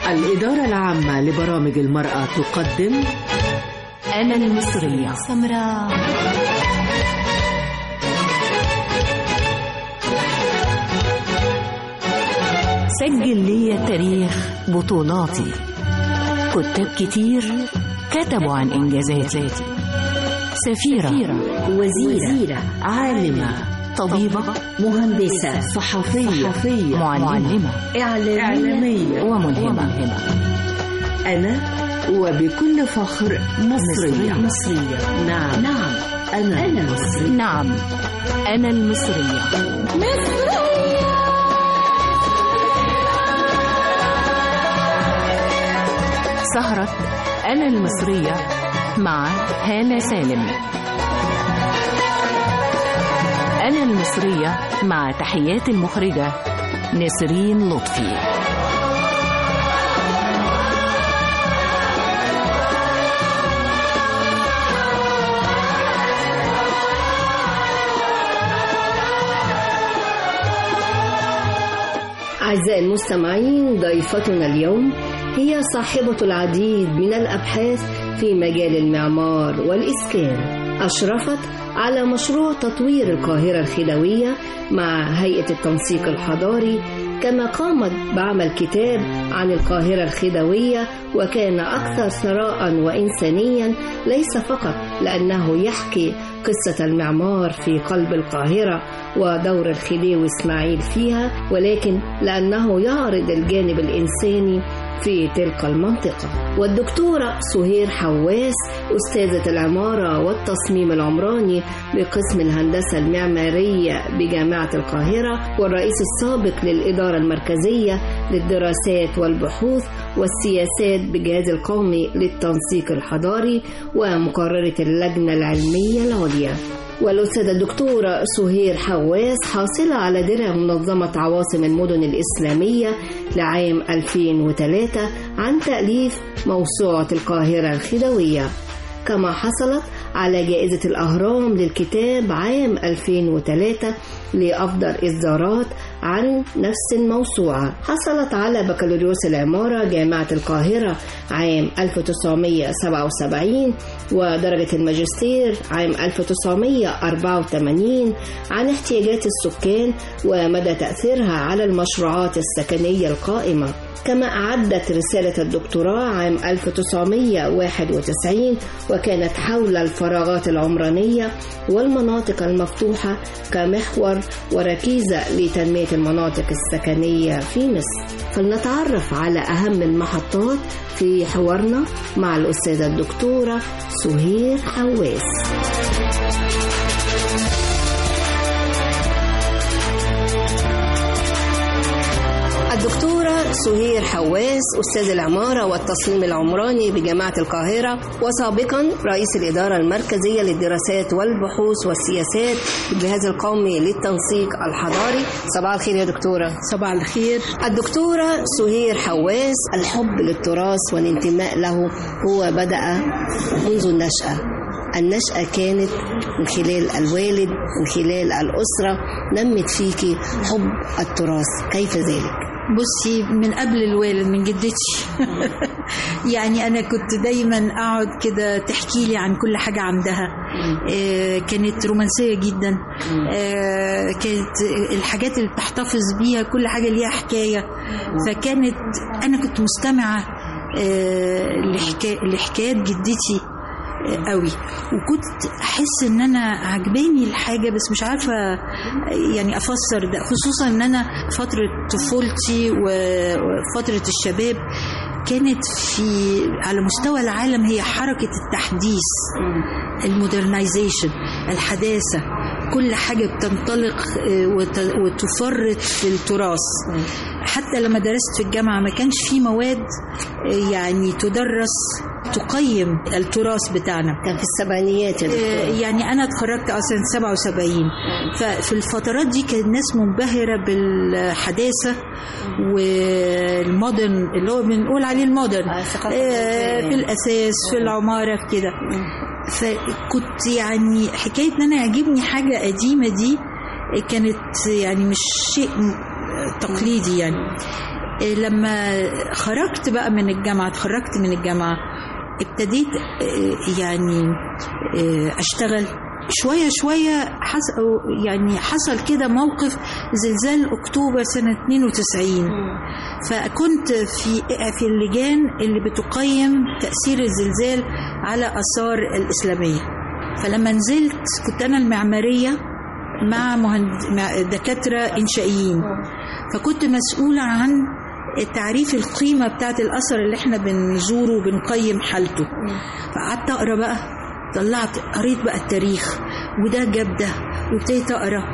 الإدارة العامة لبرامج المرأة تقدم أنا المصرية سمراء سجل لي تاريخ بطولاتي كتاب كتير كتبوا عن إنجازاتي سفيرة وزيرة, وزيرة عالمة طبيبة مهندسة صحفية, صحفية معلمة إعلامية, إعلامية وملهمة أنا وبكل فخر مصرية مصرية نعم نعم أنا أنا مصرية نعم أنا المصرية سهرة أنا المصرية مع هالة سالم أنا المصرية مع تحيات المخرجة نسرين لطفي أعزائي المستمعين ضيفتنا اليوم هي صاحبة العديد من الأبحاث في مجال المعمار والإسكان أشرفت على مشروع تطوير القاهرة الخديوية مع هيئة التنسيق الحضاري كما قامت بعمل كتاب عن القاهرة الخديوية وكان أكثر ثراء وإنسانيا ليس فقط لأنه يحكي قصة المعمار في قلب القاهرة ودور الخديوي إسماعيل فيها ولكن لأنه يعرض الجانب الإنساني في تلك المنطقة والدكتورة سهير حواس أستاذة العمارة والتصميم العمراني بقسم الهندسة المعمارية بجامعة القاهرة والرئيس السابق للإدارة المركزية للدراسات والبحوث والسياسات بالجهاز القومي للتنسيق الحضاري ومقررة اللجنة العلمية العليا والأستاذة الدكتورة سهير حواس حاصلة على درع منظمة عواصم المدن الإسلامية لعام 2003 عن تأليف موسوعة القاهرة الخديوية كما حصلت على جائزة الأهرام للكتاب عام 2003 لأفضل إصدارات عن نفس الموسوعة حصلت على بكالوريوس العمارة جامعة القاهرة عام 1977 ودرجة الماجستير عام 1984 عن احتياجات السكان ومدى تأثيرها على المشروعات السكنية القائمة كما أعدت رسالة الدكتوراه عام 1991 وكانت حول الفراغات العمرانية والمناطق المفتوحة كمحور وركيزة لتنمية المناطق السكنية في مصر فلنتعرف على أهم المحطات في حوارنا مع الأستاذة الدكتورة سهير حواس الدكتورة سهير حواس أستاذ العمارة والتصميم العمراني بجامعة القاهرة وسابقا رئيس الإدارة المركزية للدراسات والبحوث والسياسات بالجهاز القومي للتنسيق الحضاري صباح الخير يا دكتورة صباح الخير الدكتورة سهير حواس الحب للتراث والانتماء له هو بدأ منذ النشأة النشأة كانت من خلال الوالد من خلال الأسرة نمت فيكي حب التراث كيف ذلك؟ بصي من قبل الوالد من جدتي يعني انا كنت دايما اقعد كده تحكي لي عن كل حاجه عندها آه كانت رومانسيه جدا آه كانت الحاجات اللي بتحتفظ بيها كل حاجه ليها حكايه فكانت انا كنت مستمعه آه لحكايات جدتي قوي وكنت احس ان انا عجباني الحاجه بس مش عارفه يعني افسر ده خصوصا ان انا فتره طفولتي وفتره الشباب كانت في على مستوى العالم هي حركه التحديث المودرنايزيشن الحداثه كل حاجه بتنطلق وتفرط في التراث حتى لما درست في الجامعه ما كانش في مواد يعني تدرس تقيم التراث بتاعنا كان في السبعينيات يعني انا اتخرجت اصلا 77 ففي الفترات دي كان الناس منبهره بالحداثه والمودرن اللي هو بنقول عليه المودرن في الاساس في العماره في كده فكنت يعني حكايه ان انا يعجبني حاجه قديمه دي كانت يعني مش شيء تقليدي يعني آه، لما خرجت بقى من الجامعة اتخرجت من الجامعة ابتديت آه، يعني آه، أشتغل شوية شوية حصل يعني حصل كده موقف زلزال أكتوبر سنة 92 فكنت في في اللجان اللي بتقيم تأثير الزلزال على آثار الإسلامية فلما نزلت كنت أنا المعمارية مع مهند... مع دكاترة إنشائيين فكنت مسؤولة عن تعريف القيمة بتاعت الأثر اللي احنا بنزوره وبنقيم حالته فقعدت أقرأ بقى طلعت قريت بقى التاريخ وده جاب ده وابتديت أقرأ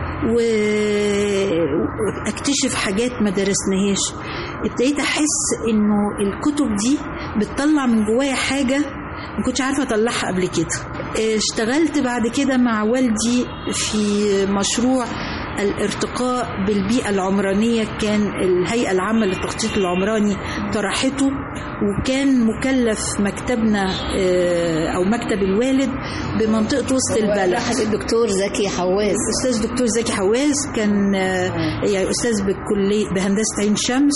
واكتشف حاجات ما درسناهاش ابتديت أحس إنه الكتب دي بتطلع من جوايا حاجة ما كنتش عارفة أطلعها قبل كده اشتغلت بعد كده مع والدي في مشروع الارتقاء بالبيئة العمرانية كان الهيئة العامة للتخطيط العمراني طرحته وكان مكلف مكتبنا اه، أو مكتب الوالد بمنطقة وسط البلد واحد الدكتور زكي حواس الأستاذ دكتور زكي حواس كان اه، يعني أستاذ بكلية بهندسة عين شمس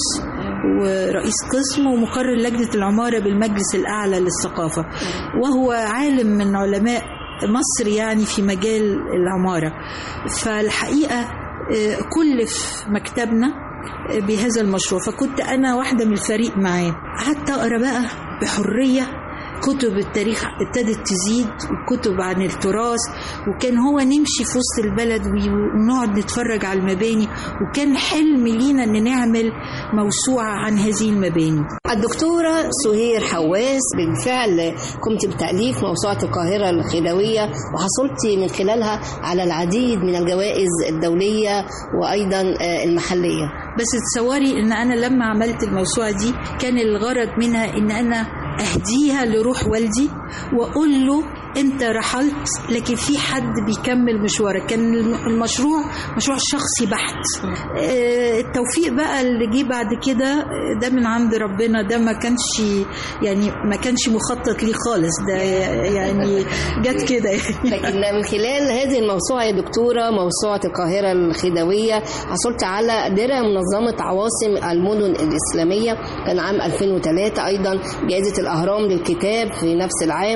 ورئيس قسم ومقرر لجنة العمارة بالمجلس الأعلى للثقافة وهو عالم من علماء مصر يعني في مجال العمارة فالحقيقة آه، كلف مكتبنا آه، بهذا المشروع فكنت أنا واحدة من الفريق معاه قعدت أقرأ بقى بحرية كتب التاريخ ابتدت تزيد وكتب عن التراث وكان هو نمشي في وسط البلد ونقعد نتفرج على المباني وكان حلم لينا ان نعمل موسوعة عن هذه المباني الدكتورة سهير حواس بالفعل قمت بتأليف موسوعة القاهرة الخديوية وحصلت من خلالها على العديد من الجوائز الدولية وأيضا آه، المحلية بس تصوري ان انا لما عملت الموسوعة دي كان الغرض منها ان انا اهديها لروح والدي واقول له انت رحلت لكن في حد بيكمل مشوارك كان المشروع مشروع شخصي بحت آه، التوفيق بقى اللي جه بعد كده آه، ده من عند ربنا ده ما كانش يعني ما كانش مخطط ليه خالص ده يعني جت كده لكن من خلال هذه الموسوعة يا دكتورة موسوعة القاهرة الخديوية حصلت على درع منظمة عواصم المدن الإسلامية كان عام 2003 أيضا جائزة الأهرام للكتاب في نفس العام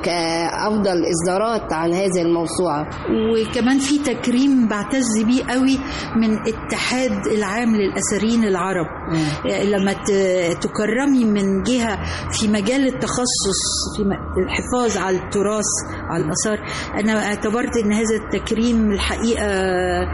كأفضل إصدارات عن هذه الموسوعة وكمان في تكريم بعتز بيه قوي من اتحاد العام للأثريين العرب لما ت- تكرمي من جهة في مجال التخصص في م- الحفاظ على التراث على الآثار أنا اعتبرت أن هذا التكريم الحقيقة آه،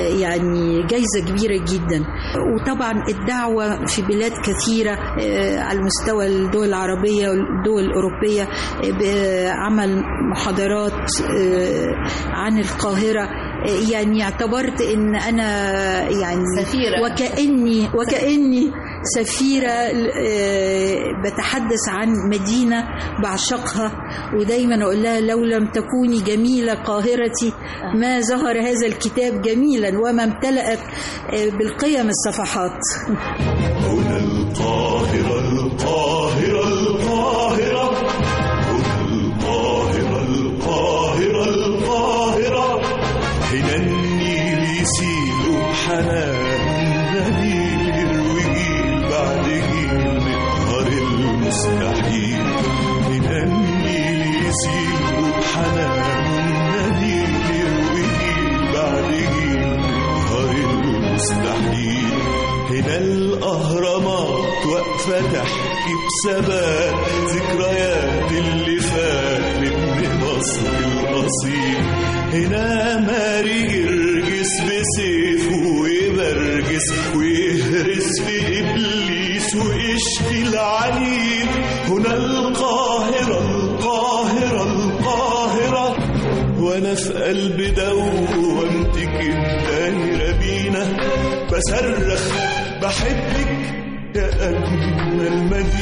يعني جايزة كبيرة جدا وطبعا الدعوة في بلاد كثيرة آه، على مستوى الدول العربية والدول الأوروبية آه، بعمل محاضرات آه، عن القاهرة آه، يعني اعتبرت ان انا يعني سفيرة. وكاني وكاني سفيره آه، بتحدث عن مدينه بعشقها ودايما اقول لها لو لم تكوني جميله قاهرتي ما ظهر هذا الكتاب جميلا وما امتلأت آه، بالقيم الصفحات هنا القاهرة القاهرة القاهرة هنا القاهرة القاهرة القاهرة هنا النيل يسيل بحنان نبيل يروي جيل بعد جيل نقهر المستحيل هنا النيل يسيل بحنان نبيل يروي جيل بعد جيل نقهر المستحيل هنا الأهرامات واقفة تحكي بثبات ذكريات اللي فات لابن مصر الأصيل هنا ماري جرجس بسيفه ويبرجس ويهرس في إبليس ويشفي العليل هنا القاهرة القاهرة القاهرة وانا في قلب دوامتك الدايرة بينا بصرخ بحبك يا أجمل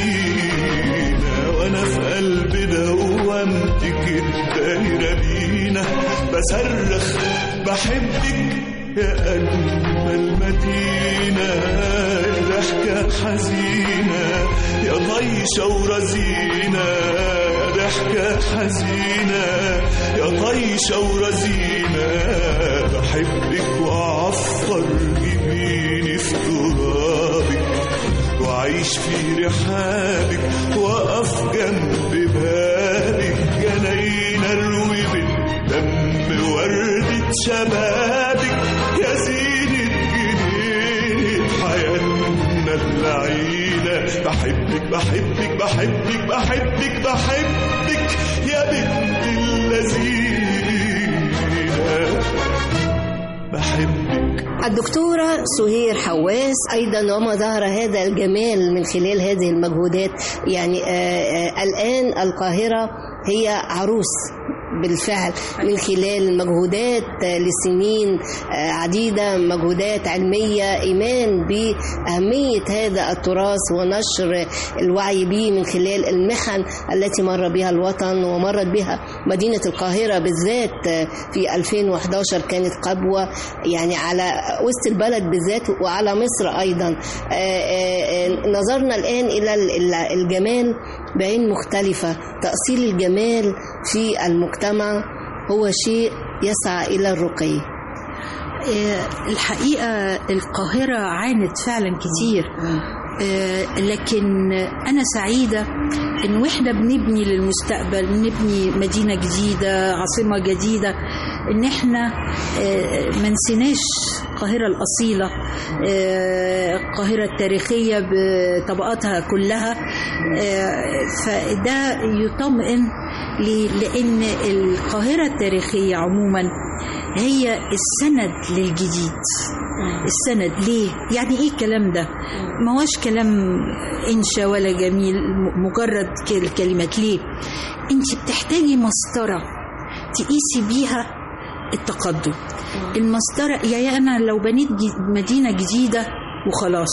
مدينة وانا في قلب دوامتك الدايرة بينا بصرخ بحبك يا أجمل مدينة يا ضحكة حزينة يا طيشة ورزينة يا ضحكة حزينة يا طيشة ورزينة بحبك وأعفر جبيني في ترابك وعيش في رحابك وقف جنب بابك جنينا الروي بالدم وردة شبابك يا زينة جنينة حياتنا العيلة بحبك بحبك بحبك بحبك بحبك يا بنت اللذينة بحبك الدكتورة سهير حواس أيضا وما ظهر هذا الجمال من خلال هذه المجهودات يعني آه، آه، الآن القاهرة هي عروس بالفعل من خلال مجهودات آه، لسنين آه، عديدة مجهودات علمية إيمان بأهمية هذا التراث ونشر الوعي به من خلال المحن التي مر بها الوطن ومرت بها مدينة القاهرة بالذات آه، في 2011 كانت قبوة يعني على وسط البلد بالذات وعلى مصر أيضا آه، آه، آه، نظرنا الآن إلى ال- ال- الجمال بعين مختلفة تأصيل الجمال في المجتمع هو شيء يسعى إلى الرقي آه، الحقيقة القاهرة عانت فعلا كتير آه، لكن أنا سعيدة إن وإحنا بنبني للمستقبل بنبني مدينة جديدة عاصمة جديدة إن إحنا آه، ما نسيناش القاهرة الأصيلة آه، القاهرة التاريخية بطبقاتها كلها آه، فده يطمئن ليه؟ لأن القاهرة التاريخية عموما هي السند للجديد السند ليه يعني ايه الكلام ده ما هوش كلام انشا ولا جميل م- مجرد كل- كلمات ليه انت بتحتاجي مسطره تقيسي بيها التقدم المسطره يعني انا لو بنيت ج- مدينه جديده وخلاص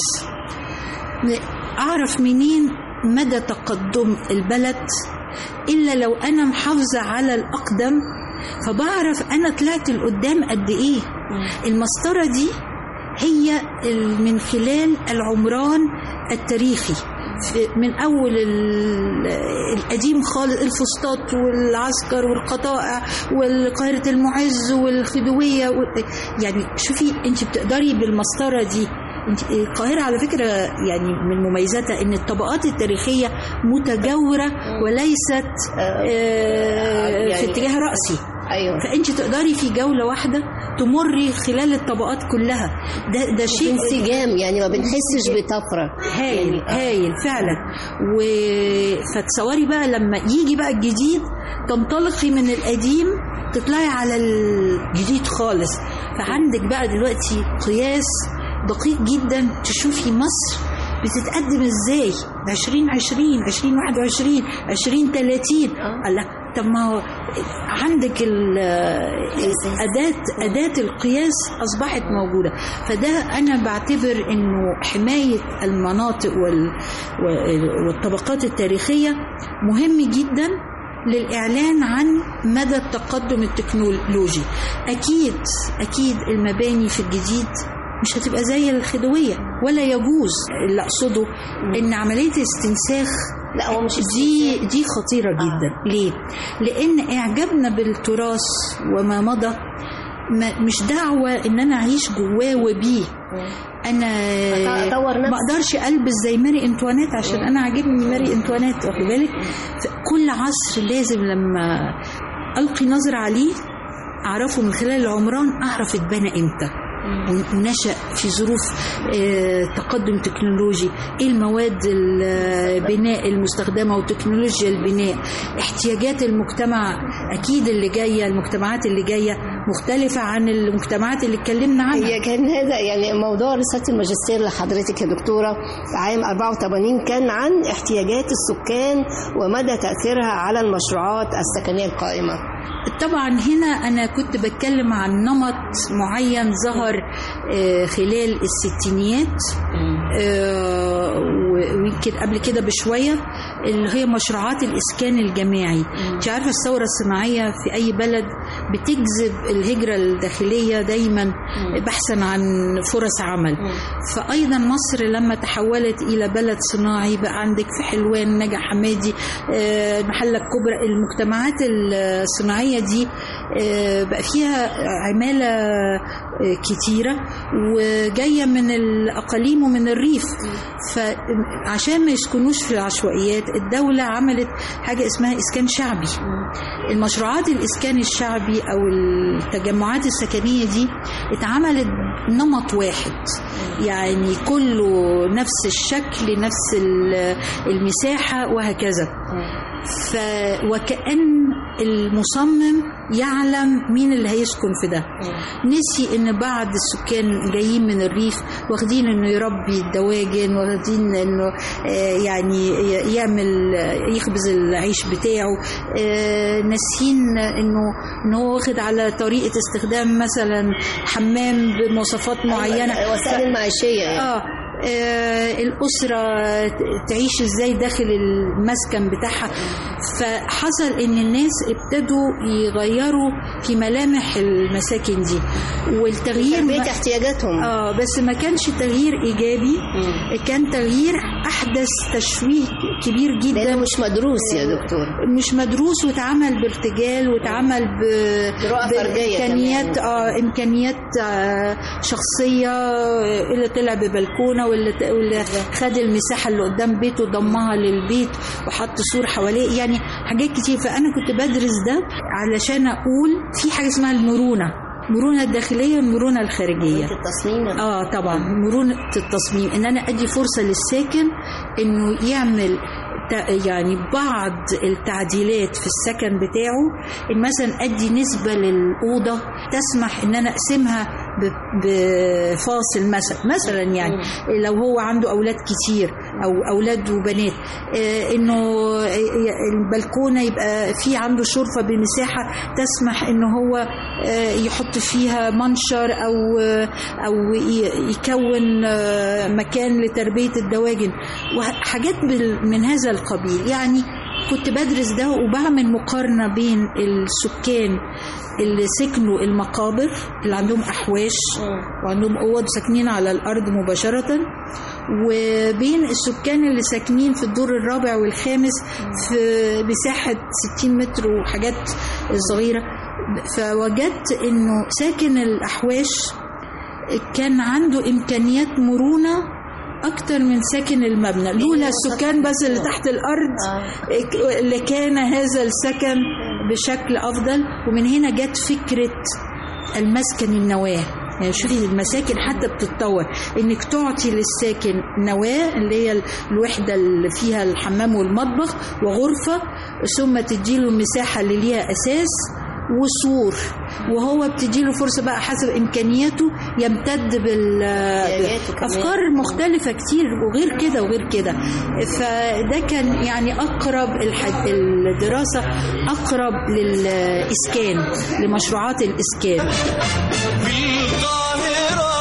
م- اعرف منين مدى تقدم البلد الا لو انا محافظه على الاقدم فبعرف انا طلعت لقدام قد ايه المسطره دي هي ال- من خلال العمران التاريخي في- من اول ال- القديم خالص الفسطاط والعسكر والقطائع والقاهره المعز والخديويه وال- يعني شوفي انت بتقدري بالمسطره دي انت القاهرة على فكرة يعني من مميزاتها ان الطبقات التاريخية متجاورة وليست آه، في يعني- اتجاه رأسي أيوة فانت تقدري في جولة واحدة تمري خلال الطبقات كلها ده ده شيء انسجام يعني ما بنحسش بطفرة هايل هايل فعلا و... فتصوري بقى لما يجي بقى الجديد تنطلقي من القديم تطلعي على الجديد خالص فعندك بقى دلوقتي قياس دقيق جدا تشوفي مصر بتتقدم ازاي 2020 2021 2030 الله طب ما هو عندك ال- أداة أداة القياس أصبحت موجودة فده أنا بعتبر إنه حماية المناطق وال وال- والطبقات التاريخية مهم جدا للإعلان عن مدى التقدم التكنولوجي أكيد أكيد المباني في الجديد مش هتبقى زي الخدوية ولا يجوز اللي أقصده إن عملية استنساخ لا هو مش دي دي خطيرة جدا ليه؟ لأن إعجابنا بالتراث وما مضى ما مش دعوة إن أنا أعيش جواه وبيه أنا أطور نفسي. ما أقدرش ألبس زي ماري أنطوانيت عشان أنا عاجبني ماري أنطوانيت واخد بالك كل عصر لازم لما ألقي نظرة عليه أعرفه من خلال العمران أعرف اتبنى إمتى ونشأ في ظروف آه، تقدم تكنولوجي ايه المواد البناء المستخدمة وتكنولوجيا البناء احتياجات المجتمع اكيد اللي جاية المجتمعات اللي جاية مختلفة عن المجتمعات اللي اتكلمنا عنها هي كان هذا يعني موضوع رسالة الماجستير لحضرتك يا دكتورة عام 84 كان عن احتياجات السكان ومدى تأثيرها على المشروعات السكنية القائمة طبعا هنا انا كنت بتكلم عن نمط معين ظهر آه، خلال الستينيات آه، و- ويمكن قبل كده بشويه اللي هي مشروعات الاسكان الجماعي انت عارفه الثوره الصناعيه في اي بلد بتجذب الهجرة الداخلية دايما بحثا عن فرص عمل فأيضا مصر لما تحولت إلى بلد صناعي بقى عندك في حلوان نجا حمادي آه، المحلة الكبرى المجتمعات الصناعية دي آه، بقى فيها عمالة آه، كتيرة وجاية من الأقاليم ومن الريف فعشان ما يسكنوش في العشوائيات الدولة عملت حاجة اسمها إسكان شعبي المشروعات الإسكان الشعبي أو التجمعات السكنية دي اتعملت نمط واحد يعني كله نفس الشكل نفس ال- المساحة وهكذا ف وكأن المصمم يعلم مين اللي هيسكن في ده نسي ان بعض السكان جايين من الريف واخدين انه يربي الدواجن واخدين انه آه، يعني ي- يعمل آه، يخبز العيش بتاعه آه، ناسيين انه ان هو واخد على طريقه استخدام مثلا حمام بمواصفات معينه وسائل المعيشية يعني. اه آه، الأسرة ت- تعيش ازاي داخل المسكن بتاعها فحصل ان الناس ابتدوا يغيروا في ملامح المساكن دي والتغيير تلبية ما احتياجاتهم اه بس ما كانش تغيير ايجابي كان تغيير احدث تشويه كبير لأنه جدا مش مدروس يا دكتور مش مدروس واتعمل بارتجال واتعمل ب... برؤى فردية بامكانيات كمان. اه امكانيات آه شخصيه آه، اللي طلع ببلكونه واللي ت- واللي خد المساحه اللي قدام بيته ضمها للبيت وحط سور حواليه يعني حاجات كتير فانا كنت بدرس ده علشان اقول في حاجه اسمها المرونه المرونه الداخليه والمرونه الخارجيه التصميم اه طبعا مرونة التصميم ان انا ادي فرصة للساكن انه يعمل تا- يعني بعض التعديلات في السكن بتاعه ان مثلا ادي نسبة للأوضة تسمح ان انا اقسمها ب- بفاصل مثلا مثلا يعني لو هو عنده اولاد كتير او اولاد وبنات آه، انه البلكونه يبقى في عنده شرفه بمساحه تسمح ان هو آه، يحط فيها منشر او آه، او ي- يكون آه، مكان لتربيه الدواجن وحاجات بال- من هذا القبيل يعني كنت بدرس ده وبعمل مقارنه بين السكان اللي سكنوا المقابر اللي عندهم احواش وعندهم اوض ساكنين على الارض مباشره وبين السكان اللي ساكنين في الدور الرابع والخامس في مساحه 60 متر وحاجات صغيره فوجدت انه ساكن الاحواش كان عنده امكانيات مرونه اكتر من ساكن المبنى لولا السكان بس اللي تحت الارض اللي كان هذا السكن بشكل افضل ومن هنا جت فكره المسكن النواه يعني شوفي المساكن حتى بتتطور انك تعطي للساكن نواه اللي هي الوحده اللي فيها الحمام والمطبخ وغرفه ثم تديله المساحه اللي ليها اساس وسور وهو بتديله فرصه بقى حسب امكانياته يمتد بال احتياجاته كمان. افكار مختلفه كتير وغير كده وغير كده فده كان يعني اقرب الح- الدراسه اقرب للاسكان لمشروعات الاسكان في القاهرة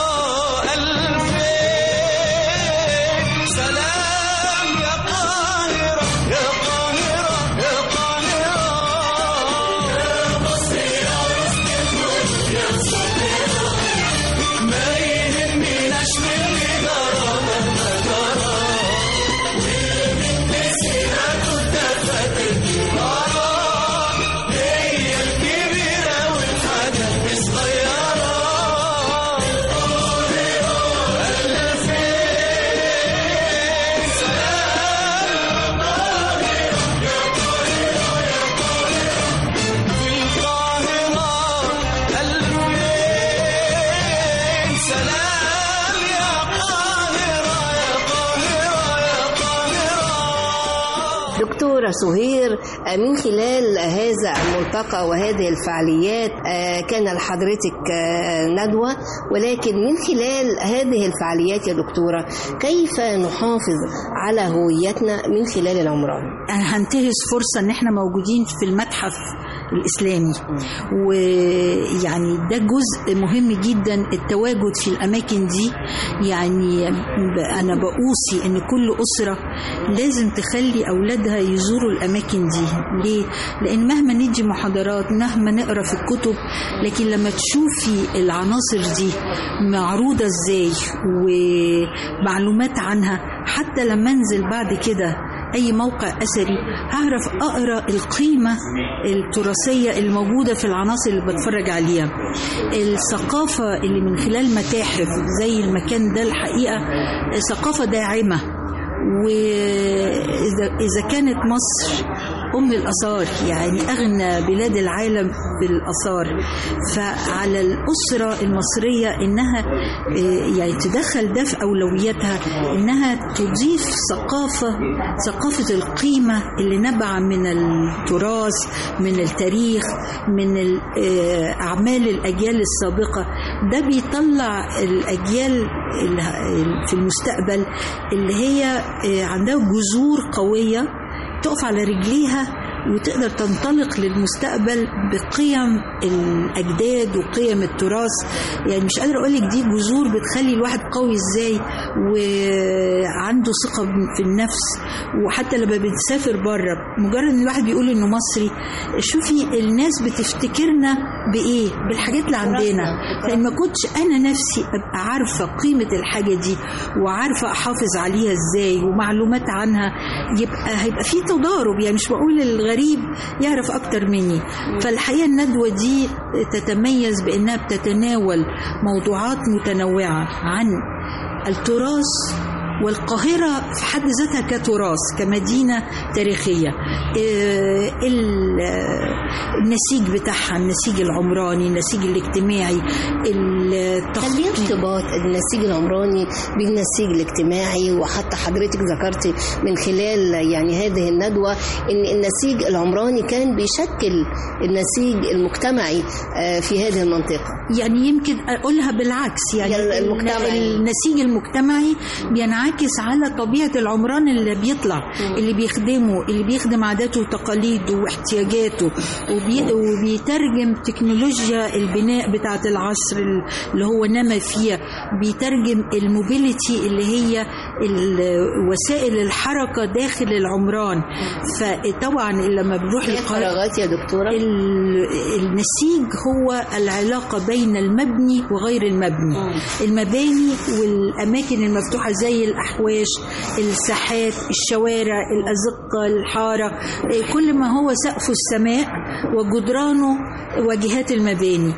ألفين سلام يا قاهرة يا قاهرة يا قاهرة يا مصر يا رزق يا صغيرة ما يهمناش من اللي جرى مهما جرى ومن سيرته اتفقت الجرى هي الكبيرة والحاجة الصغيرة في القاهرة ألفين سلام يا قاهرة يا قاهرة يا قاهرة دكتورة سهير آه، من خلال هذا الملتقى وهذه الفعاليات آه، كان لحضرتك آه، ندوة ولكن من خلال هذه الفعاليات يا دكتورة كيف نحافظ على هويتنا من خلال العمران انا هنتهز فرصه ان احنا موجودين في المتحف الإسلامي ويعني ده جزء مهم جدا التواجد في الأماكن دي يعني ب- أنا بأوصي إن كل أسرة لازم تخلي أولادها يزوروا الأماكن دي ليه؟ لأن مهما ندي محاضرات مهما نقرأ في الكتب لكن لما تشوفي العناصر دي معروضة إزاي ومعلومات عنها حتى لما أنزل بعد كده اي موقع اثري هعرف اقرا القيمه التراثيه الموجوده في العناصر اللي بتفرج عليها الثقافه اللي من خلال متاحف زي المكان ده الحقيقه ثقافه داعمه وإذا إذا كانت مصر أم الآثار يعني أغنى بلاد العالم بالآثار فعلى الأسرة المصرية إنها آه، يعني تدخل ده في أولوياتها إنها تضيف ثقافة ثقافة القيمة اللي نبع من التراث من التاريخ من ال- آه، أعمال الأجيال السابقة ده بيطلع الأجيال ال- في المستقبل اللي هي آه، عندها جذور قوية تقف على رجليها وتقدر تنطلق للمستقبل بقيم الاجداد وقيم التراث يعني مش قادره اقول لك دي جذور بتخلي الواحد قوي ازاي وعنده ثقه في النفس وحتى لما بنسافر بره مجرد ان الواحد بيقول انه مصري شوفي الناس بتفتكرنا بايه بالحاجات اللي عندنا فان ما كنتش انا نفسي ابقى عارفه قيمه الحاجه دي وعارفه احافظ عليها ازاي ومعلومات عنها يبقى هيبقى في تضارب يعني مش بقول الغريب يعرف اكتر مني فالحقيقه الندوه دي تتميز بانها بتتناول موضوعات متنوعه عن التراث والقاهرة في حد ذاتها كتراث كمدينة تاريخية آه، ال- آه، النسيج بتاعها النسيج العمراني النسيج الاجتماعي كان ليه التخطيط ارتباط النسيج العمراني بالنسيج الاجتماعي وحتى حضرتك ذكرتي من خلال يعني هذه الندوة ان النسيج العمراني كان بيشكل النسيج المجتمعي آه، في هذه المنطقة يعني يمكن اقولها بالعكس يعني هي المجتمعي. النسيج المجتمعي بينعكس على طبيعه العمران اللي بيطلع اللي بيخدمه اللي بيخدم عاداته وتقاليده واحتياجاته وبي وبيترجم تكنولوجيا البناء بتاعه العصر اللي هو نما فيها بيترجم الموبيليتي اللي هي ال- وسائل الحركه داخل العمران فطبعا لما بنروح ايه القاهره فراغات يا دكتورة ال- النسيج هو العلاقة بين المبني وغير المبني المباني والأماكن المفتوحة زي الأحواش الساحات الشوارع الأزقة الحارة إيه، كل ما هو سقف السماء وجدرانه واجهات المباني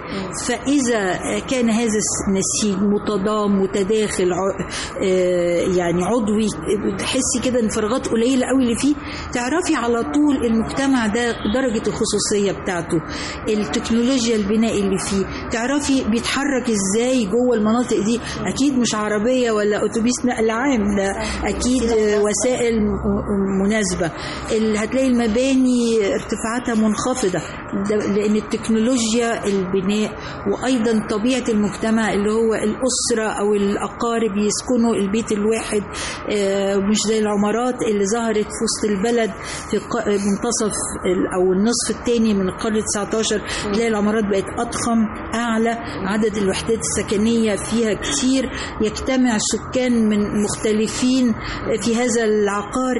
فإذا كان هذا النسيج متضام متداخل ع- آه، يعني عضوي تحسي كده ان فراغات قليله قوي اللي فيه تعرفي على طول المجتمع ده درجه الخصوصيه بتاعته التكنولوجيا البناء اللي فيه تعرفي بيتحرك ازاي جوه المناطق دي اكيد مش عربيه ولا اتوبيس نقل عام ده اكيد آه، وسائل م- مناسبه اللي هتلاقي المباني ارتفاعاتها منخفضه ده لان التكنولوجيا البناء وايضا طبيعه المجتمع اللي هو الاسره او الاقارب يسكنوا البيت الواحد آه، مش زي العمارات اللي ظهرت في وسط البلد في ق- منتصف ال- او النصف الثاني من القرن 19 تلاقي العمارات بقت اضخم اعلى عدد الوحدات السكنيه فيها كتير يجتمع سكان من مختلفين في هذا العقار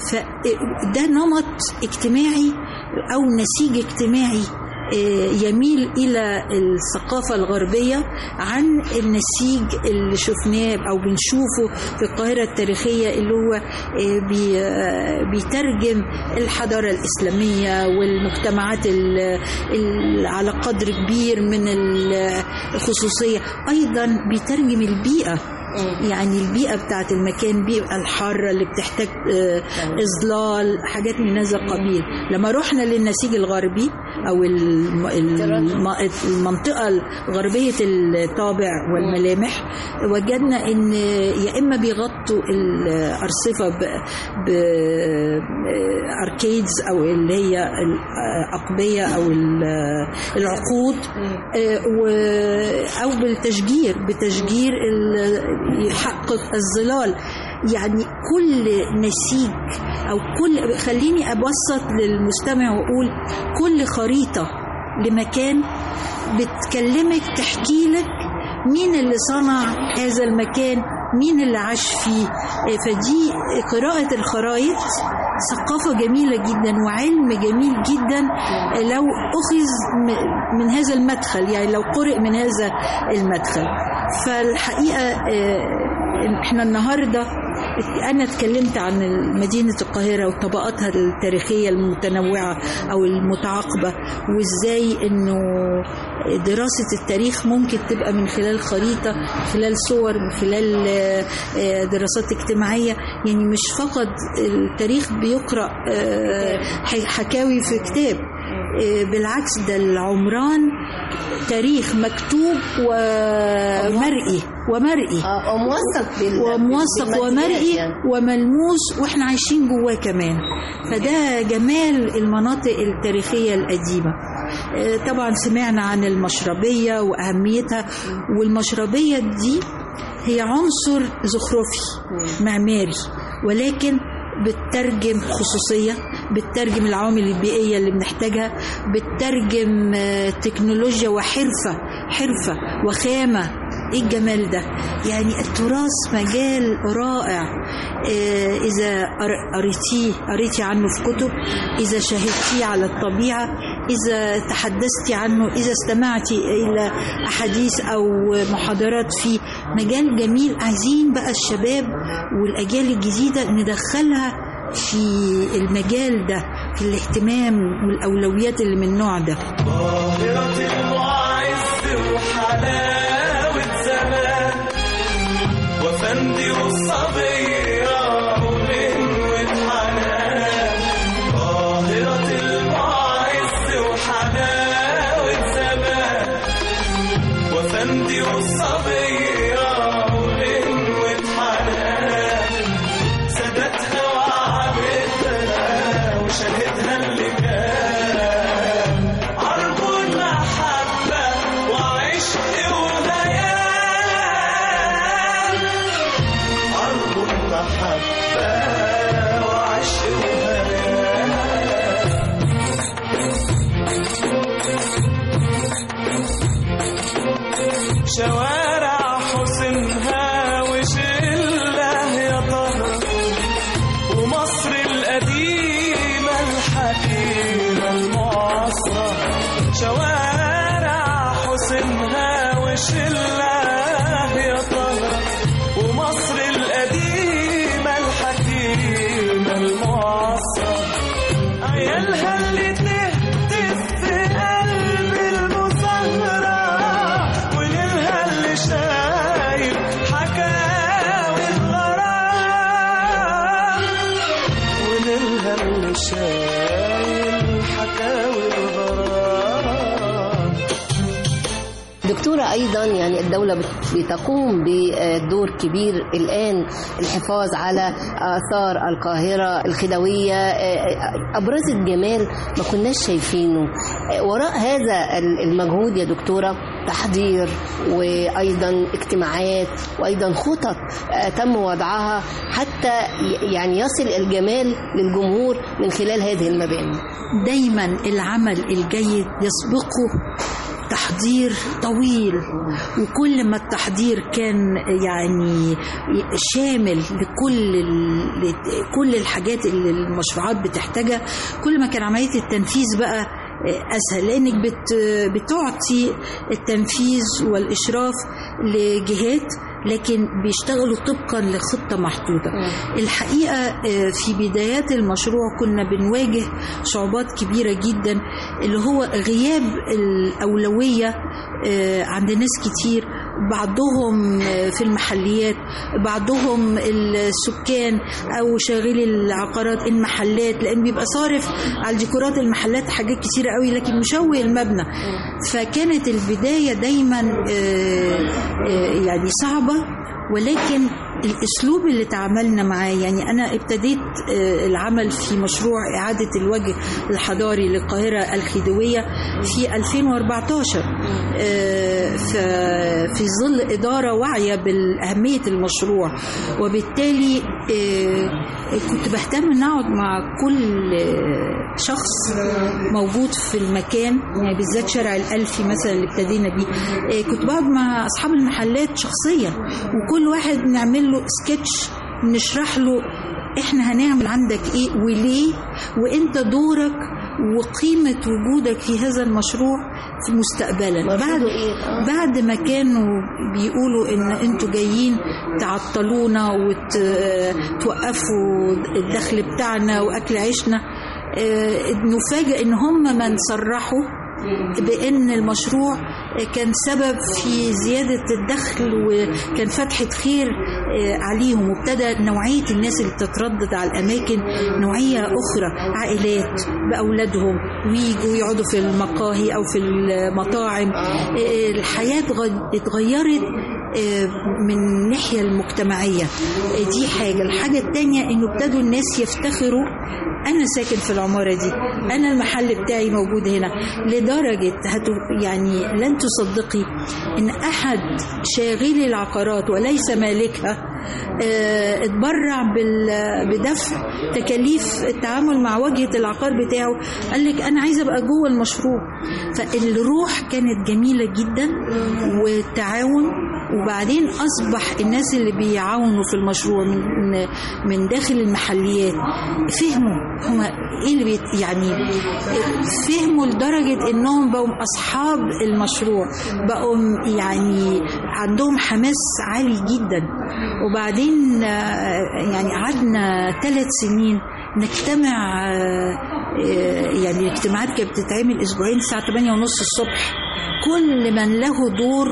فده نمط اجتماعي او نسيج اجتماعي آه، يميل الى الثقافه الغربيه عن النسيج اللي شفناه او بنشوفه في القاهره التاريخيه اللي هو آه، بي- آه، بيترجم الحضاره الاسلاميه والمجتمعات ال- ال- على قدر كبير من ال- الخصوصيه ايضا بيترجم البيئه يعني البيئة بتاعت المكان بيئة الحارة اللي بتحتاج آه، إظلال حاجات من هذا القبيل لما رحنا للنسيج الغربي أو الم- الم- المنطقة الغربية الطابع والملامح وجدنا إن يا إما بيغطوا الأرصفة بأركيدز أو اللي هي الأقبية أو ال- العقود آه، و- أو بالتشجير بتشجير ال- يحقق الظلال يعني كل نسيج او كل خليني ابسط للمستمع واقول كل خريطه لمكان بتكلمك تحكي لك مين اللي صنع هذا المكان مين اللي عاش فيه آه، فدي قراءة الخرائط ثقافة جميلة جدا وعلم جميل جدا آه، لو أخذ م- من هذا المدخل يعني لو قرئ من هذا المدخل فالحقيقة آه، احنا النهارده انا اتكلمت عن مدينه القاهره وطبقاتها التاريخيه المتنوعه او المتعاقبه وازاي انه دراسه التاريخ ممكن تبقى من خلال خريطه من خلال صور من خلال آه، آه، دراسات اجتماعيه يعني مش فقط التاريخ بيقرا آه، ح- حكاوي في كتاب آه، بالعكس ده العمران تاريخ مكتوب ومرئي ومرئي اه وموثق بال وموثق بالماديات ومرئي يعني. وملموس واحنا عايشين جواه كمان فده جمال المناطق التاريخية القديمة آه، طبعا سمعنا عن المشربية وأهميتها والمشربية دي هي عنصر زخرفي معماري ولكن بتترجم خصوصية بتترجم العوامل البيئية اللي بنحتاجها بتترجم آه، تكنولوجيا وحرفة حرفة وخامة ايه الجمال ده يعني التراث مجال رائع آه، اذا قر- قريتيه قريتي عنه في كتب اذا شاهدتيه على الطبيعه اذا تحدثتي عنه اذا استمعتي الى احاديث او محاضرات فيه مجال جميل عايزين بقى الشباب والاجيال الجديده ندخلها في المجال ده في الاهتمام والاولويات اللي من النوع ده قاهرة المعز وحلاوة زمان وفندي والصبية وغنوة حنان قاهرة المعز وحلاوة زمان وفندي والصبية وغنوة حنان سادتها وعابتها وشهدها اللي كان عرض المحبة وعشق وهيام عرض المحبة وعشق وهيام شوارع حسنها وشلة يا طهر ومصر القديمة الحكيمة المعاصرة شوارع حسنها وشلة يا طهر ومصر القديمة الحكيمة المعاصرة عيالها اللي تهتف في قلب المسهرة وليلها اللي شايف حكاوي الغرام وليلها اللي شايل حكاوي الغرام دكتورة أيضا يعني الدولة بت- بتقوم بدور كبير الآن الحفاظ على آثار القاهرة الخدوية آه، أبرزت جمال ما كناش شايفينه آه، وراء هذا ال- المجهود يا دكتورة تحضير وأيضا اجتماعات وأيضا خطط آه، تم وضعها حتى ي- يعني يصل الجمال للجمهور من خلال هذه المباني دايما العمل الجيد يسبقه تحضير طويل وكل ما التحضير كان يعني شامل لكل ال- لكل الحاجات اللي المشروعات بتحتاجها كل ما كان عمليه التنفيذ بقى اسهل لانك بت بتعطي التنفيذ والاشراف لجهات لكن بيشتغلوا طبقا لخطه محدوده الحقيقه آه، في بدايات المشروع كنا بنواجه صعوبات كبيره جدا اللي هو غياب الاولويه آه، عند ناس كتير بعضهم آه، في المحليات بعضهم السكان او شاغلي العقارات المحلات لان بيبقى صارف على الديكورات المحلات حاجات كتيره قوي لكن مشوه المبنى فكانت البدايه دايما آه، آه، يعني صعبه ولكن الاسلوب اللي تعاملنا معاه يعني انا ابتديت آه، العمل في مشروع اعاده الوجه الحضاري للقاهره الخديويه في 2014 آه، ف- في ظل اداره واعيه باهميه المشروع وبالتالي آه، كنت بهتم ان اقعد مع كل آه، شخص موجود في المكان يعني بالذات شارع الألفي مثلا اللي ابتدينا بيه آه، كنت بقعد مع أصحاب المحلات شخصيا وكل واحد نعمل له سكتش نشرح له احنا هنعمل عندك ايه وليه وانت دورك وقيمة وجودك في هذا المشروع في مستقبلا بعد إيه؟ بعد ما كانوا بيقولوا ان انتوا جايين تعطلونا وتوقفوا الدخل بتاعنا واكل عيشنا آه، نفاجئ ان هم من صرحوا بان المشروع كان سبب في زيادة الدخل وكان فتحة خير آه، عليهم وابتدى نوعية الناس اللي بتتردد على الأماكن نوعية أخرى عائلات بأولادهم ويجوا يقعدوا في المقاهي أو في المطاعم آه، الحياة اتغ- اتغيرت آه، من الناحية المجتمعية آه، دي حاجة الحاجة التانية إنه ابتدوا الناس يفتخروا أنا ساكن في العمارة دي أنا المحل بتاعي موجود هنا لدرجة هتو يعني لن تصدقي إن أحد شاغلي العقارات وليس مالكها آه، اتبرع بال- بدفع تكاليف التعامل مع واجهة العقار بتاعه قال لك أنا عايزة أبقى جوه المشروع فالروح كانت جميلة جدا والتعاون وبعدين أصبح الناس اللي بيعاونوا في المشروع من من داخل المحليات فهموا هما ايه اللي بيت يعني فهموا لدرجة انهم بقوا اصحاب المشروع بقوا يعني عندهم حماس عالي جدا وبعدين آه، يعني قعدنا ثلاث سنين نجتمع آه، آه، يعني الاجتماعات كانت بتتعمل اسبوعين الساعة 8 ونص الصبح كل من له دور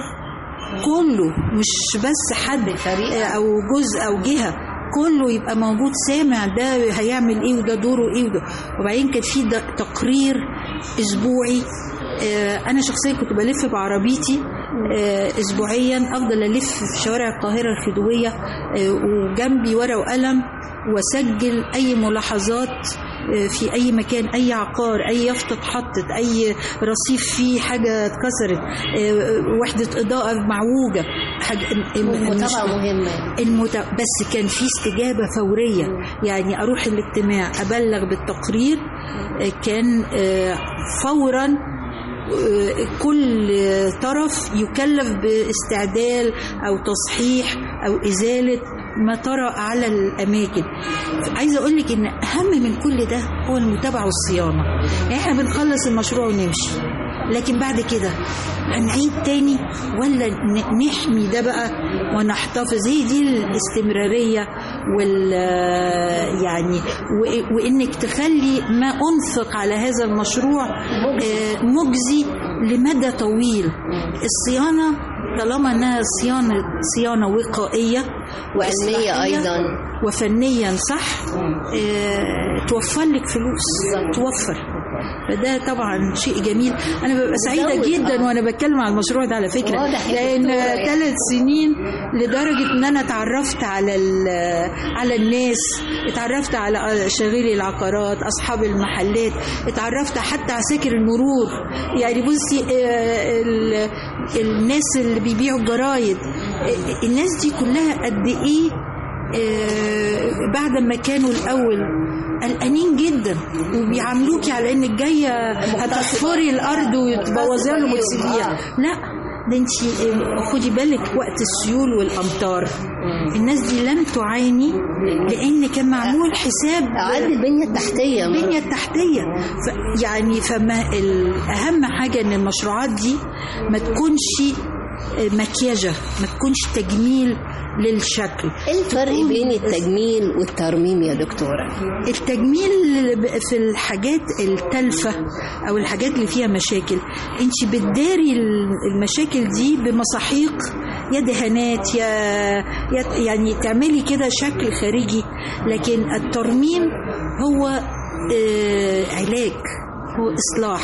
كله مش بس حد آه، او جزء او جهه كله يبقى موجود سامع ده هيعمل ايه وده دوره ايه وده وبعدين كان في ده تقرير اسبوعي آه، انا شخصيا كنت بلف بعربيتي آه، اسبوعيا افضل الف في شوارع القاهره الخديويه آه، وجنبي ورقه وقلم واسجل اي ملاحظات آه، في اي مكان اي عقار اي يافطه اتحطت اي رصيف فيه حاجه اتكسرت آه، وحده اضاءه معوجه حاجه متابعة مهمة المت... بس كان في استجابة فورية يعني أروح الاجتماع أبلغ بالتقرير آه، كان آه، فورا آه، كل طرف يكلف باستعدال أو تصحيح أو إزالة ما طرأ على الأماكن عايزة أقول لك إن أهم من كل ده هو المتابعة والصيانة يعني إحنا بنخلص المشروع ونمشي لكن بعد كده هنعيد تاني ولا ن- نحمي ده بقى ونحتفظ هي دي الاستمرارية وال يعني و- وانك تخلي ما انفق على هذا المشروع آه، مجزي لمدى طويل الصيانة طالما انها صيانة صيانة وقائية وعلمية وإصلاحية أيضا وفنيا صح آه، توفر لك فلوس توفر فده طبعا شيء جميل انا ببقى سعيده بتزود، جدا آه. وانا بتكلم على المشروع ده على فكره واضح يا لان دكتورة يعني. ثلاث سنين لدرجه ان انا اتعرفت على ال- على الناس اتعرفت على شاغلي العقارات اصحاب المحلات اتعرفت حتى على ساكر المرور يعني بصي آه، ال- الناس اللي بيبيعوا الجرايد آه، الناس دي كلها قد ايه آه، بعد ما كانوا الاول قلقانين جدا وبيعاملوكي على انك جايه هتحفري الارض وتبوظيها لهم وتسيبيها لا ده انت خدي بالك وقت السيول والامطار الناس دي لم تعاني لان كان معمول حساب أعد البنية التحتية البنية التحتية ف يعني فما ال- أهم حاجة إن المشروعات دي ما تكونش مكياجة ما تكونش تجميل للشكل إيه الفرق بين التجميل والترميم يا دكتورة؟ التجميل في الحاجات التلفة أو الحاجات اللي فيها مشاكل انت بتداري المشاكل دي بمساحيق يا دهانات يا يا- يعني تعملي كده شكل خارجي لكن الترميم هو آه، علاج هو إصلاح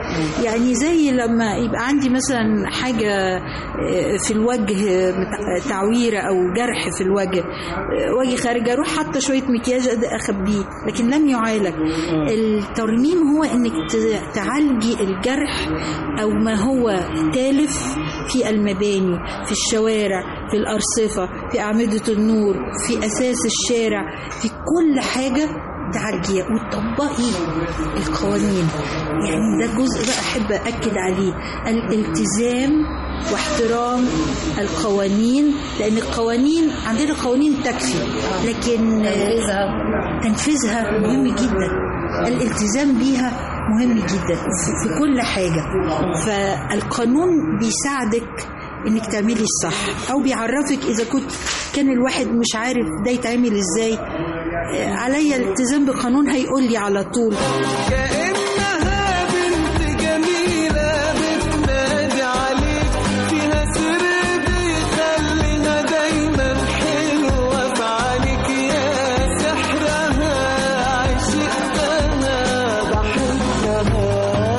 يعني زي لما يبقى عندي مثلا حاجة آه، في الوجه مت- تعويرة أو جرح في الوجه آه، وجهي خارج أروح حاطة شوية مكياج أبدأ أخبيه لكن لم يعالج الترميم هو إنك ت- تعالجي الجرح أو ما هو تالف في المباني في الشوارع في الأرصفة في أعمدة النور في أساس الشارع في كل حاجة تعالجيها وتطبقي القوانين يعني ده جزء بقى أحب أكد عليه الالتزام واحترام القوانين لأن القوانين عندنا قوانين تكفي لكن تنفيذها مهم جدا الالتزام بيها مهم جدا في, في كل حاجة فالقانون بيساعدك انك تعملي الصح او بيعرفك اذا كنت كان الواحد مش عارف ده يتعمل ازاي آه، عليا الالتزام بقانون هيقول لي على طول كأنها بنت جميلة بتنادي عليك فيها سر بيخليها دايما حلوة في عينيك يا سحرها عشقتها بحبها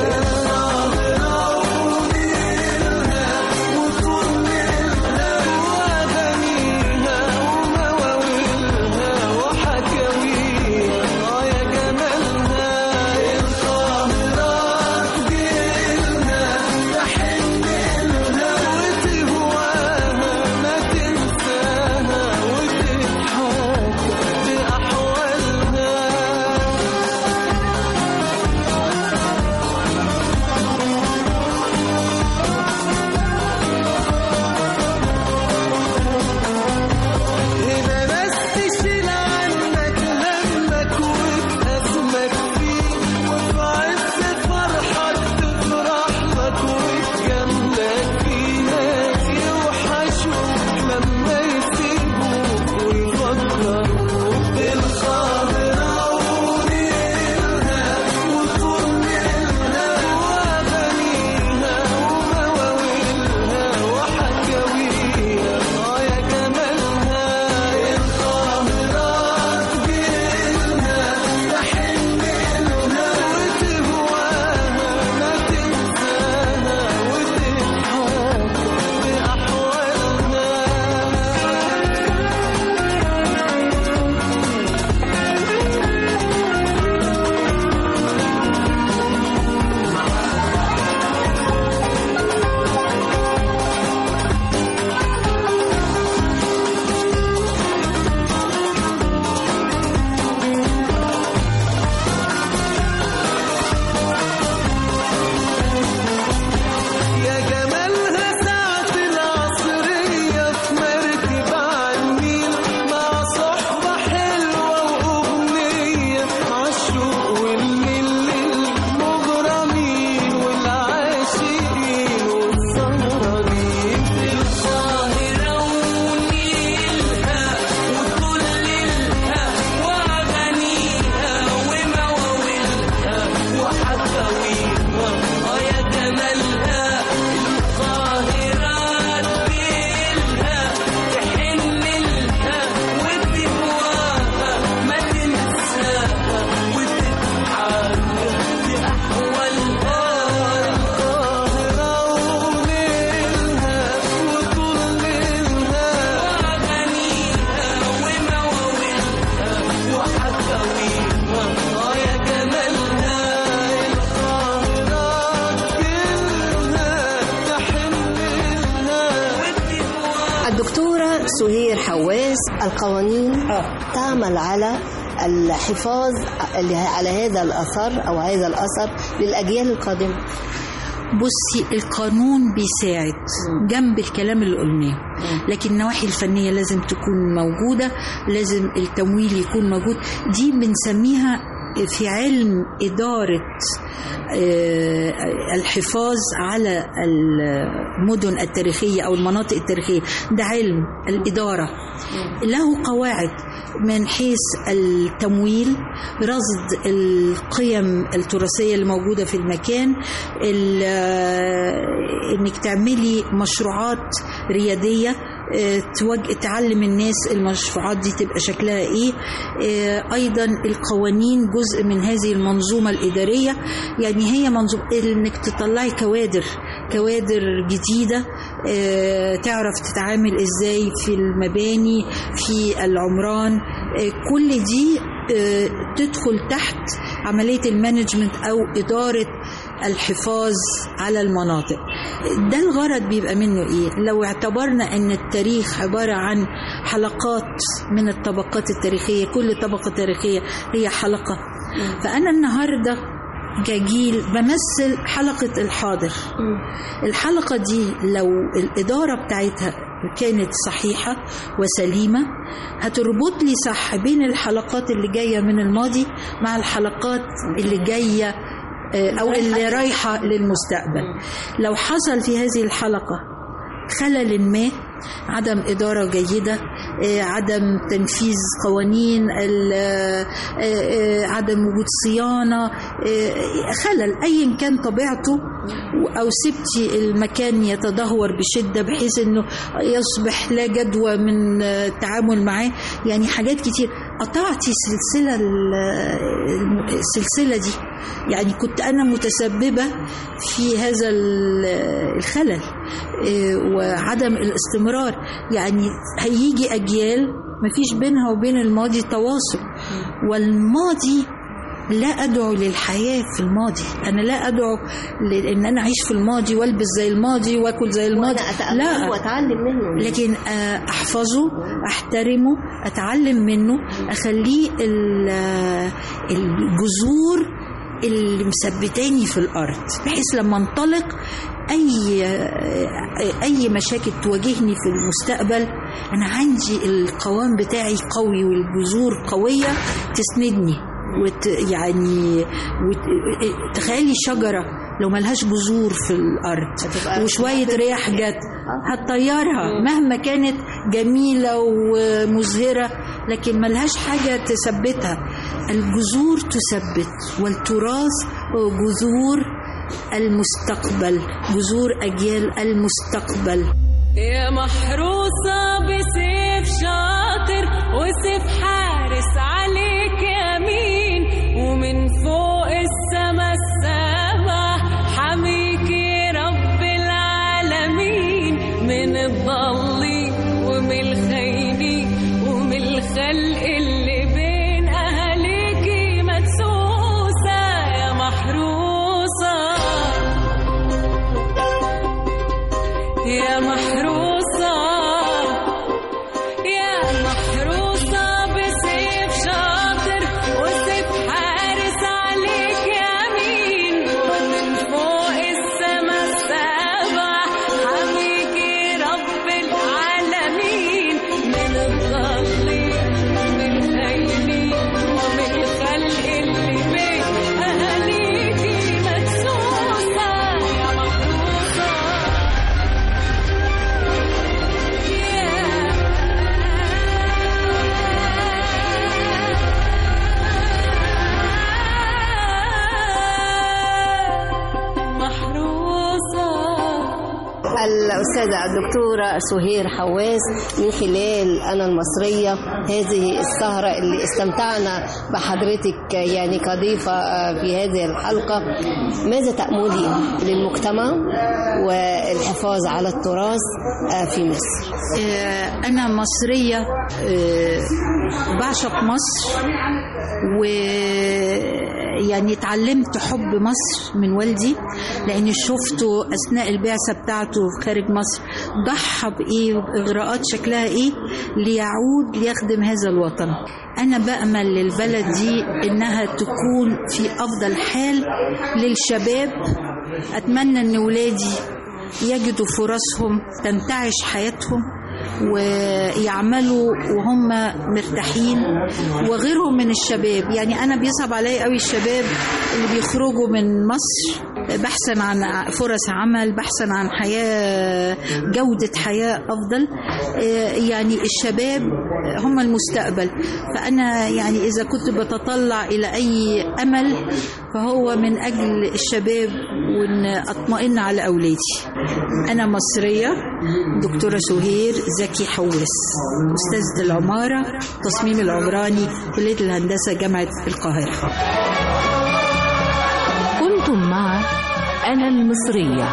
وأغانيها ومواويلها وحكاويها آه يا جمالها القاهرة تجيلها تحن لها وتهواها ما تنساها وتضحك بأحوالها هنا ناس تشيل عنك همك وتأزمك فيه وفي عز فرحك تفرح لك وتجاملك فيه ناس يوحشوك لما يسيبوك ويفكروك بالقاهرة ونيلها وطولها وأغانيها ومواويلها وحكاويها آه يا جمالها القاهرة تجيلها تحن لها وتهواها ما تنساها وتضحك بأحوالها يا جمالها ساعة العصرية في مركب عالنيل مع صحبة حلوة وأغنية عالشوق والليل للمغرمين والعاشقين والسهرانين في القاهرة ونيلها وكلها وأغانيها ومواويلها وحكاويها آه يا جمالها القاهرة تجيلها تحن لها وتهواها ما تنساها وتضحك بأحوالها القاهرة ونيلها وطولها وأغانيها ومواويلها وحكاويها آه يا جمالها القاهرة تجيلها تحن لها وتهواها الدكتورة سهير حواس القوانين تعمل على الحفاظ على هذا الأثر أو هذا الأثر للأجيال القادمة بصي القانون بيساعد جنب الكلام اللي قلناه لكن النواحي الفنية لازم تكون موجودة لازم التمويل يكون موجود دي بنسميها في علم إدارة آه، الحفاظ على المدن التاريخية أو المناطق التاريخية ده علم الإدارة له قواعد من حيث التمويل رصد القيم التراثية اللي موجودة في المكان ال- انك تعملي مشروعات ريادية آه، توج... تعلم الناس المشروعات دي تبقى شكلها ايه آه، ايضا القوانين جزء من هذه المنظومه الاداريه يعني هي منظومه انك تطلعي كوادر كوادر جديده آه، تعرف تتعامل ازاي في المباني في العمران آه، كل دي آه، تدخل تحت عمليه المانجمنت او اداره الحفاظ على المناطق ده الغرض بيبقى منه ايه لو اعتبرنا ان التاريخ عبارة عن حلقات من الطبقات التاريخية كل طبقة تاريخية هي حلقة فأنا النهاردة كجيل بمثل حلقة الحاضر الحلقة دي لو الإدارة بتاعتها كانت صحيحة وسليمة هتربط لي صح بين الحلقات اللي جاية من الماضي مع الحلقات اللي جاية آه، أو اللي رايحة للمستقبل لو حصل في هذه الحلقة خلل ما عدم إدارة جيدة آه، عدم تنفيذ قوانين ال- آه، آه، عدم وجود صيانة آه، خلل أيا كان طبيعته أو سبتي المكان يتدهور بشدة بحيث أنه يصبح لا جدوى من آه، التعامل معاه يعني حاجات كتير قطعتي سلسلة ال- الم- السلسلة دي يعني كنت أنا متسببة في هذا ال- الخلل آه، وعدم الاستمرار يعني هيجي أجيال مفيش بينها وبين الماضي تواصل والماضي لا أدعو للحياة في الماضي أنا لا أدعو لأن أنا أعيش في الماضي والبس زي الماضي وأكل زي الماضي وأنا أتأمل لا وأتعلم منه لكن آه، احفظه احترمه اتعلم منه اخليه ال- آه، الجذور اللي مثبتاني في الارض بحيث لما انطلق اي آه، اي مشاكل تواجهني في المستقبل انا عندي القوام بتاعي قوي والجذور قويه تسندني وت يعني وت... تخيلي شجره لو ملهاش جذور في الارض هتبقى وشويه رياح جت هتطيرها مهما كانت جميله ومزهره لكن ملهاش حاجه تثبتها الجذور تثبت والتراث هو جذور المستقبل جذور اجيال المستقبل يا محروسة بسيف شاطر وسيف حارس عليك يمين ومن فوق السما السبع حميكي رب العالمين من الضالين ومن الخاينين ومن الخلق اللي بين أهاليكي مدسوسة يا محروسة يا محروسة يا محروسة بسيف شاطر وسيف حارس عليك يمين ومن فوق السما السبع حميكي رب العالمين من الضالين ومن الخاينين ومن الخلق اللي بين أهاليكي مدسوسة يا محروسة الأستاذة الدكتورة سهير حواس من خلال أنا المصرية هذه السهرة اللي استمتعنا بحضرتك يعني كضيفة آه، في هذه الحلقة ماذا تأملي للمجتمع والحفاظ على التراث آه، في مصر آه، أنا مصرية آه، بعشق مصر ويعني اتعلمت حب مصر من والدي لأني شفته أثناء البعثة بتاعته خارج مصر ضحى بإيه وبإغراءات شكلها إيه ليعود ليخدم هذا الوطن أنا بأمل للبلد دي إنها تكون في أفضل حال للشباب أتمنى إن ولادي يجدوا فرصهم تنتعش حياتهم ويعملوا وهم مرتاحين وغيرهم من الشباب يعني انا بيصعب عليا قوي الشباب اللي بيخرجوا من مصر بحثا عن فرص عمل بحثا عن حياه جوده حياه افضل آه، يعني الشباب هم المستقبل فأنا يعني إذا كنت بتطلع إلى أي أمل فهو من أجل الشباب وإن أطمئن على أولادي أنا مصرية دكتورة سهير زكي حواس أستاذة العمارة تصميم العمراني كلية الهندسة جامعة القاهرة كنتم مع أنا المصرية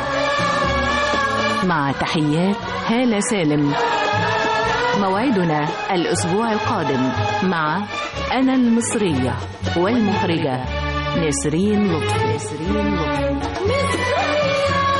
مع تحيات هالة سالم موعدنا الأسبوع القادم مع أنا المصرية والمخرجة نسرين لطفي نسرين لطفي